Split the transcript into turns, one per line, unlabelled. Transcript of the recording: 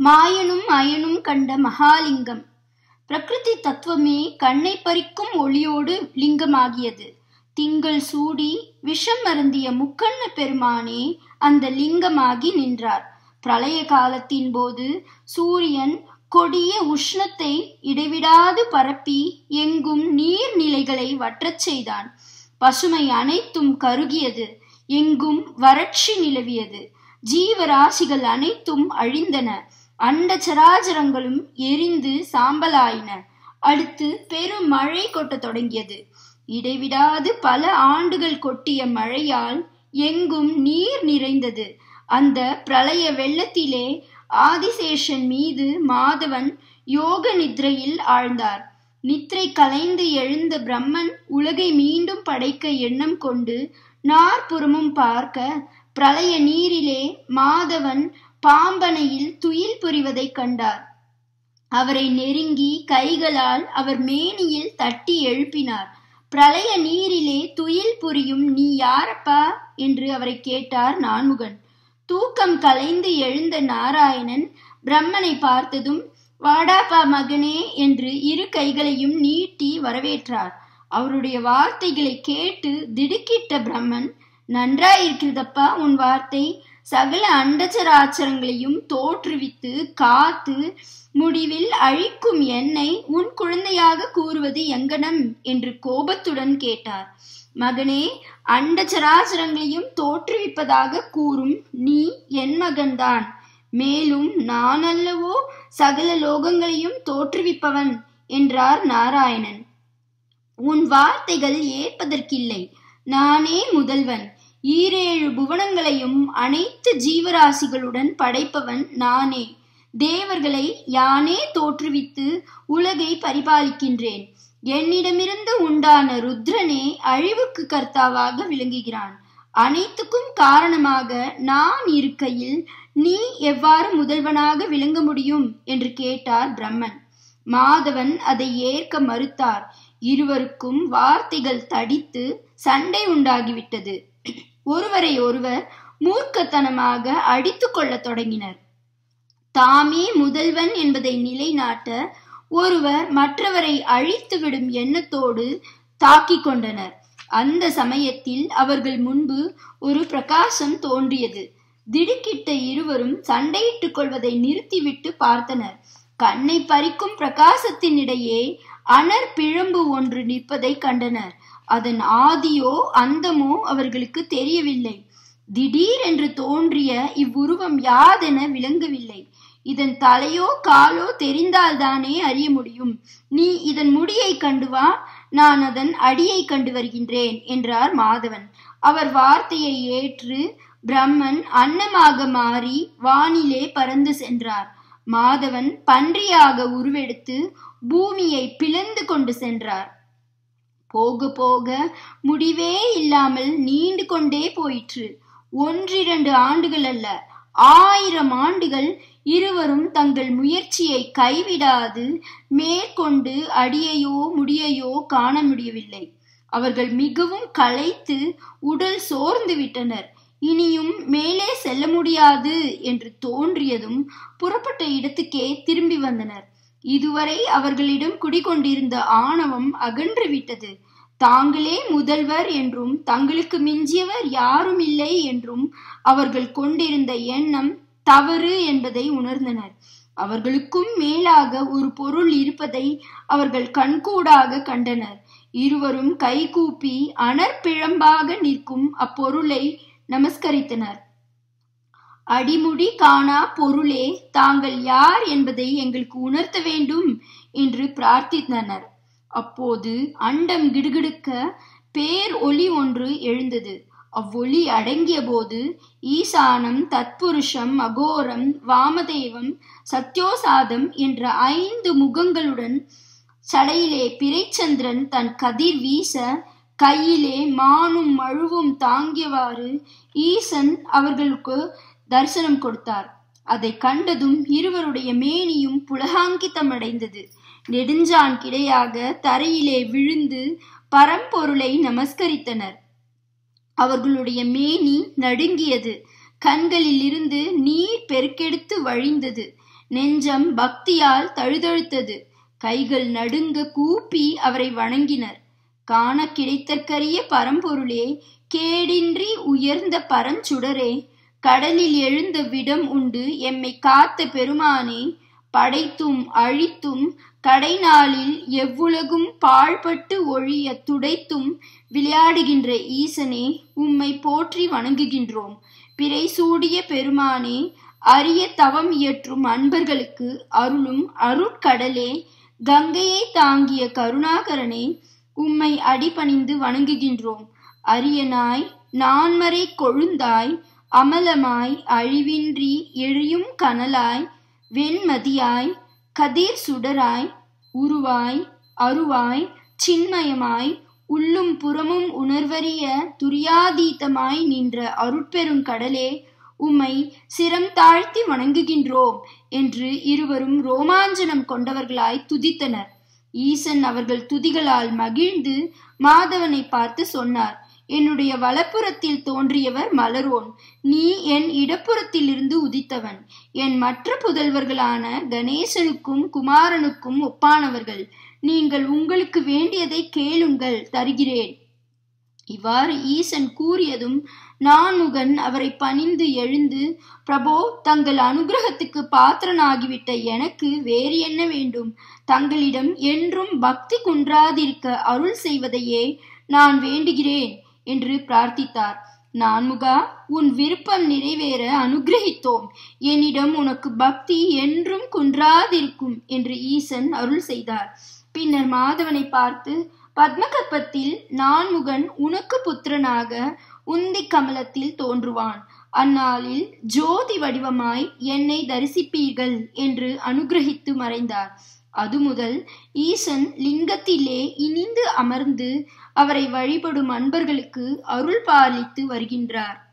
மாயனும் அயனும் கண்ட மகாலிங்கம் பிரகிருதி தத்துவமே கண்ணை பறிக்கும் ஒளியோடு லிங்கமாகியது திங்கள் சூடி விஷம் அருந்திய முக்கண்ண பெருமானே அந்த லிங்கமாகி நின்றார் பிரளய காலத்தின் போது சூரியன் கொடிய உஷ்ணத்தை இடைவிடாது பரப்பி எங்கும் நீர்நிலைகளை வற்றச் செய்தான் பசுமை அனைத்தும் கருகியது எங்கும் வறட்சி நிலவியது ஜீவராசிகள் அனைத்தும் அழிந்தன அண்ட சராச்சரங்களும் எரிந்து சாம்பலாயின அடுத்து பெரும் மழை கொட்டத் தொடங்கியது இடைவிடாது பல ஆண்டுகள் கொட்டிய மழையால் எங்கும் நீர் நிறைந்தது அந்த பிரளய வெள்ளத்திலே ஆதிசேஷன் மீது மாதவன் யோக நித்ரையில் ஆழ்ந்தார் நித்ரை கலைந்து எழுந்த பிரம்மன் உலகை மீண்டும் படைக்க எண்ணம் கொண்டு நாற்புறமும் பார்க்க பிரளய நீரிலே மாதவன் பாம்பனையில் துயில் புரிவதை கண்டார் அவரை நெருங்கி கைகளால் அவர் மேனியில் தட்டி எழுப்பினார் பிரளய நீரிலே துயில் புரியும் நீ யாரப்பா என்று அவரை கேட்டார் நான்முகன் தூக்கம் கலைந்து எழுந்த நாராயணன் பிரம்மனை பார்த்ததும் வாடாப்பா மகனே என்று இரு கைகளையும் நீட்டி வரவேற்றார் அவருடைய வார்த்தைகளை கேட்டு திடுக்கிட்ட பிரம்மன் நன்றாயிருக்கிறதப்பா உன் வார்த்தை சகல அண்டச்சராச்சரங்களையும் தோற்றுவித்து காத்து முடிவில் அழிக்கும் என்னை உன் குழந்தையாக கூறுவது எங்கனம் என்று கோபத்துடன் கேட்டார் மகனே அண்டச்சராச்சரங்களையும் தோற்றுவிப்பதாக கூறும் நீ என் மகன்தான் மேலும் நான் அல்லவோ சகல லோகங்களையும் தோற்றுவிப்பவன் என்றார் நாராயணன் உன் வார்த்தைகள் ஏற்பதற்கில்லை நானே முதல்வன் ஈரேழு புவனங்களையும் அனைத்து ஜீவராசிகளுடன் படைப்பவன் நானே தேவர்களை யானே தோற்றுவித்து உலகை பரிபாலிக்கின்றேன் என்னிடமிருந்து உண்டான ருத்ரனே அழிவுக்கு கர்த்தாவாக விளங்குகிறான் அனைத்துக்கும் காரணமாக நான் இருக்கையில் நீ எவ்வாறு முதல்வனாக விளங்க முடியும் என்று கேட்டார் பிரம்மன் மாதவன் அதை ஏற்க மறுத்தார் இருவருக்கும் வார்த்தைகள் தடித்து சண்டை உண்டாகிவிட்டது ஒருவரை ஒருவர் மூர்க்கத்தனமாக அடித்து கொள்ளத் தொடங்கினர் தாமே முதல்வன் என்பதை நிலைநாட்ட ஒருவர் மற்றவரை அழித்துவிடும் எண்ணத்தோடு தாக்கிக் கொண்டனர் அந்த சமயத்தில் அவர்கள் முன்பு ஒரு பிரகாசம் தோன்றியது திடுக்கிட்ட இருவரும் சண்டையிட்டுக் கொள்வதை நிறுத்திவிட்டு பார்த்தனர் கண்ணை பறிக்கும் பிரகாசத்தினிடையே அனர் பிழம்பு ஒன்று நிற்பதை கண்டனர் அதன் ஆதியோ அந்தமோ அவர்களுக்கு தெரியவில்லை திடீர் என்று தோன்றிய இவ்வுருவம் யாதென விளங்கவில்லை இதன் தலையோ காலோ தெரிந்தால்தானே அறிய முடியும் நீ இதன் முடியை கண்டு வா நான் அதன் அடியை கண்டு வருகின்றேன் என்றார் மாதவன் அவர் வார்த்தையை ஏற்று பிரம்மன் அன்னமாக மாறி வானிலே பறந்து சென்றார் மாதவன் பன்றியாக உருவெடுத்து பூமியை பிளந்து கொண்டு சென்றார் போக போக முடிவே இல்லாமல் நீண்டு கொண்டே போயிற்று ஒன்றிரண்டு ஆண்டுகள் அல்ல ஆயிரம் ஆண்டுகள் இருவரும் தங்கள் முயற்சியை கைவிடாது மேற்கொண்டு அடியையோ முடியையோ காண முடியவில்லை அவர்கள் மிகவும் களைத்து உடல் சோர்ந்து விட்டனர் இனியும் மேலே செல்ல முடியாது என்று தோன்றியதும் புறப்பட்ட இடத்துக்கே திரும்பி வந்தனர் இதுவரை அவர்களிடம் குடிகொண்டிருந்த ஆணவம் அகன்று விட்டது தாங்களே முதல்வர் என்றும் தங்களுக்கு மிஞ்சியவர் யாரும் இல்லை என்றும் அவர்கள் கொண்டிருந்த எண்ணம் தவறு என்பதை உணர்ந்தனர் அவர்களுக்கும் மேலாக ஒரு பொருள் இருப்பதை அவர்கள் கண்கூடாக கண்டனர் இருவரும் கைகூப்பி அனற்பிழம்பாக நிற்கும் அப்பொருளை நமஸ்கரித்தனர் அடிமுடி காணா பொருளே தாங்கள் யார் என்பதை எங்களுக்கு உணர்த்த வேண்டும் என்று பிரார்த்தித்தனர் அப்போது அண்டம் கிடுகிடுக்க பேர் ஒளி ஒன்று எழுந்தது அவ்வொளி அடங்கிய போது ஈசானம் தத்புருஷம் அகோரம் வாமதேவம் சத்யோசாதம் என்ற ஐந்து முகங்களுடன் சடையிலே பிறைச்சந்திரன் தன் கதிர் வீச கையிலே மானும் மழுவும் தாங்கியவாறு ஈசன் அவர்களுக்கு தரிசனம் கொடுத்தார் அதை கண்டதும் இருவருடைய மேனியும் புலகாங்கிதமடைந்தது நெடுஞ்சான் கிடையாக தரையிலே விழுந்து பரம்பொருளை நமஸ்கரித்தனர் அவர்களுடைய மேனி நடுங்கியது கண்களில் இருந்து நீர் பெருக்கெடுத்து வழிந்தது நெஞ்சம் பக்தியால் தழுதழுத்தது கைகள் நடுங்க கூப்பி அவரை வணங்கினர் காண கிடைத்தற்கரிய பரம்பொருளே கேடின்றி உயர்ந்த பரஞ்சுடரே கடலில் எழுந்த விடம் உண்டு எம்மை காத்த பெருமானே படைத்தும் அழித்தும் கடைநாளில் எவ்வுலகும் பாழ்பட்டு ஒழிய துடைத்தும் விளையாடுகின்ற ஈசனே உம்மை போற்றி வணங்குகின்றோம் பிறை சூடிய பெருமானே அரிய தவம் இயற்றும் அன்பர்களுக்கு அருளும் அருட்கடலே கங்கையை தாங்கிய கருணாகரனே உம்மை அடிபணிந்து வணங்குகின்றோம் அரியனாய் நான்மறை கொழுந்தாய் அமலமாய் அழிவின்றி எழியும் கனலாய் வெண்மதியாய் கதிர் சுடராய் உருவாய் அருவாய் சின்மயமாய் உள்ளும் புறமும் உணர்வறிய துரியாதீதமாய் நின்ற அருட்பெரும் கடலே உம்மை சிரம் தாழ்த்தி வணங்குகின்றோம் என்று இருவரும் ரோமாஞ்சனம் கொண்டவர்களாய் துதித்தனர் ஈசன் அவர்கள் துதிகளால் மகிழ்ந்து மாதவனை பார்த்து சொன்னார் என்னுடைய வலப்புறத்தில் தோன்றியவர் மலரோன் நீ என் இடப்புறத்தில் இருந்து உதித்தவன் என் மற்ற புதல்வர்களான கணேசனுக்கும் குமாரனுக்கும் ஒப்பானவர்கள் நீங்கள் உங்களுக்கு வேண்டியதை கேளுங்கள் தருகிறேன் இவ்வாறு ஈசன் கூறியதும் நான்முகன் அவரை பணிந்து எழுந்து பிரபோ தங்கள் அனுகிரகத்துக்கு பாத்திரனாகிவிட்ட எனக்கு வேறு என்ன வேண்டும் தங்களிடம் என்றும் பக்தி குன்றாதிருக்க அருள் செய்வதையே நான் வேண்டுகிறேன் என்று பிரார்த்தித்தார் நான்முகா உன் விருப்பம் நிறைவேற அனுகிரகித்தோம் என்னிடம் உனக்கு பக்தி என்றும் குன்றாதிருக்கும் என்று ஈசன் அருள் செய்தார் பின்னர் மாதவனை பார்த்து பத்மகற்பத்தில் நான்முகன் உனக்கு புத்திரனாக உந்தி கமலத்தில் தோன்றுவான் அந்நாளில் ஜோதி வடிவமாய் என்னை தரிசிப்பீர்கள் என்று அனுகிரகித்து மறைந்தார் அது முதல் ஈசன் லிங்கத்திலே இனிந்து அமர்ந்து அவரை வழிபடும் அன்பர்களுக்கு அருள் பாலித்து வருகின்றார்